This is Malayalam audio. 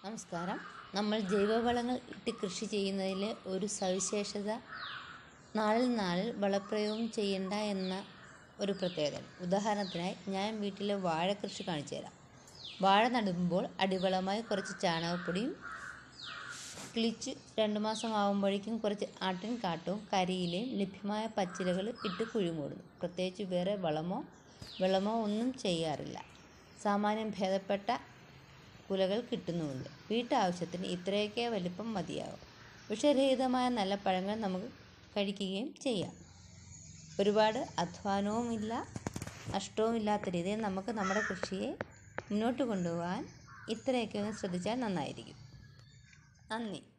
നമസ്കാരം നമ്മൾ ജൈവവളങ്ങൾ ഇട്ട് കൃഷി ചെയ്യുന്നതിലെ ഒരു സവിശേഷത നാളിൽ നാളിൽ വളപ്രയോഗം ചെയ്യണ്ട എന്ന ഒരു പ്രത്യേകതയാണ് ഉദാഹരണത്തിനായി ഞാൻ വീട്ടിലെ വാഴ കൃഷി കാണിച്ചു തരാം വാഴ നടുമ്പോൾ അടിവളമായി കുറച്ച് ചാണകപ്പൊടിയും കിളിച്ച് രണ്ട് മാസം ആകുമ്പോഴേക്കും കുറച്ച് ആട്ടിൻ കാട്ടവും കരിയിലയും ലഭ്യമായ പച്ചിലകൾ ഇട്ട് കുഴിമൂടുന്നു പ്രത്യേകിച്ച് വേറെ വളമോ വെള്ളമോ ഒന്നും ചെയ്യാറില്ല സാമാന്യം ഭേദപ്പെട്ട കുലകൾ കിട്ടുന്നുമുണ്ട് വീട്ടാവശ്യത്തിന് ഇത്രയൊക്കെ വലിപ്പം മതിയാകും വിഷരഹിതമായ നല്ല പഴങ്ങൾ നമുക്ക് കഴിക്കുകയും ചെയ്യാം ഒരുപാട് അധ്വാനവുമില്ല നഷ്ടവുമില്ലാത്ത രീതിയിൽ നമുക്ക് നമ്മുടെ കൃഷിയെ മുന്നോട്ട് കൊണ്ടുപോകാൻ ഇത്രയൊക്കെ ഒന്ന് ശ്രദ്ധിച്ചാൽ നന്നായിരിക്കും നന്ദി